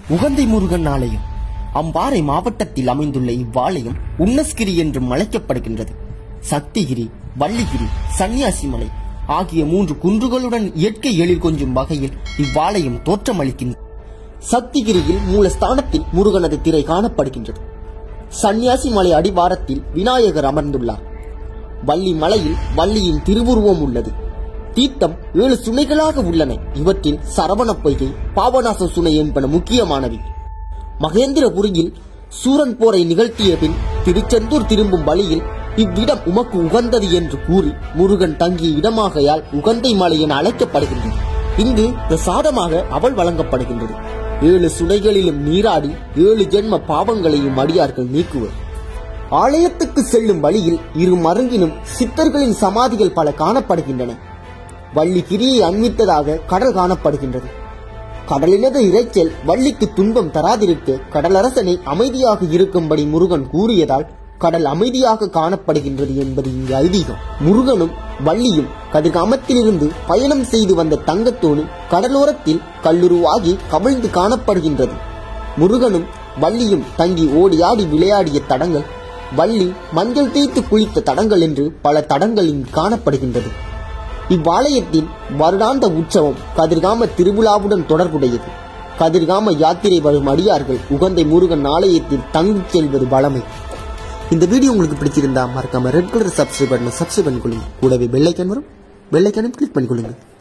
உகந்தை முருகன் ஆலயம் அம்பாறை மாவட்டத்தில் அமைந்துள்ள இவ்வாலயம் உன்னஸ்கிரி என்றும் அழைக்கப்படுகின்றது சக்திகிரி வள்ளிகிரி சன்னியாசிமலை ஆகிய மூன்று குன்றுகளுடன் இயற்கை எழில் கொஞ்சும் வகையில் இவ்வாலயம் தோற்றமளிக்கின்றது சக்திகிரியில் மூலஸ்தானத்தில் முருகனது திரை காணப்படுகின்றது சன்னியாசி மலை அடிவாரத்தில் விநாயகர் அமர்ந்துள்ளார் வள்ளி மலையில் வள்ளியின் திருவுருவம் உள்ளது தீர்த்தம் ஏழு சுனைகளாக உள்ளன இவற்றில் சரவண பொய்கை பாபநாச சுனை என்பன முக்கியமானவை மகேந்திரபுரியில் சூரன் போரை நிகழ்த்திய பின் திருச்செந்தூர் திரும்பும் வழியில் இவ்விடம் உமக்கு உகந்தது என்று கூறி முருகன் தங்கிய இடமாகையால் உகந்தை மலை என அழைக்கப்படுகின்றது இங்கு பிரசாதமாக அவள் வழங்கப்படுகின்றது ஏழு சுனைகளிலும் நீராடி ஏழு ஜென்ம பாவங்களையும் அடியார்கள் நீக்குவர் ஆலயத்துக்கு செல்லும் வழியில் இரு மருங்கினும் சித்தர்களின் சமாதிகள் பல காணப்படுகின்றன வள்ளி கிரியை அண்மித்ததாக கடல் காணப்படுகின்றது கடலினது இரைச்சல் வள்ளிக்கு துன்பம் தராதிருக்க கடலரசனை அமைதியாக இருக்கும்படி முருகன் கூறியதால் கடல் அமைதியாக காணப்படுகின்றது என்பது இங்கு ஐதீகம் முருகனும் வள்ளியும் கதிர்காமத்திலிருந்து பயணம் செய்து வந்த தங்கத்தோணி கடலோரத்தில் கல்லுருவாகி கவிழ்ந்து காணப்படுகின்றது முருகனும் வள்ளியும் தங்கி ஓடியாடி விளையாடிய தடங்கள் வள்ளி மஞ்சள் தேய்த்து குளித்த தடங்கள் என்று பல தடங்கள் இங்கு காணப்படுகின்றது இவ்வாலயத்தின் வருடாந்த உற்சவம் கதிர்காம திருவிழாவுடன் தொடர்புடையது கதிர்காம யாத்திரை வரும் அடியார்கள் உகந்தை முருகன் ஆலயத்தில் தங்கிச் செல்வது வளமை இந்த வீடியோ உங்களுக்கு பிடிச்சிருந்தா மறக்காம ரெட் கலர் சப்ஸ்கிரைப் பட்டனை சப்ஸ்கிரைப் பண்ணிக்கொள்ளுங்க கூடவே பெல்லைக்கன் வரும் பெல்லைக்கனும் கிளிக் பண்ணிக்கொள்ளுங்க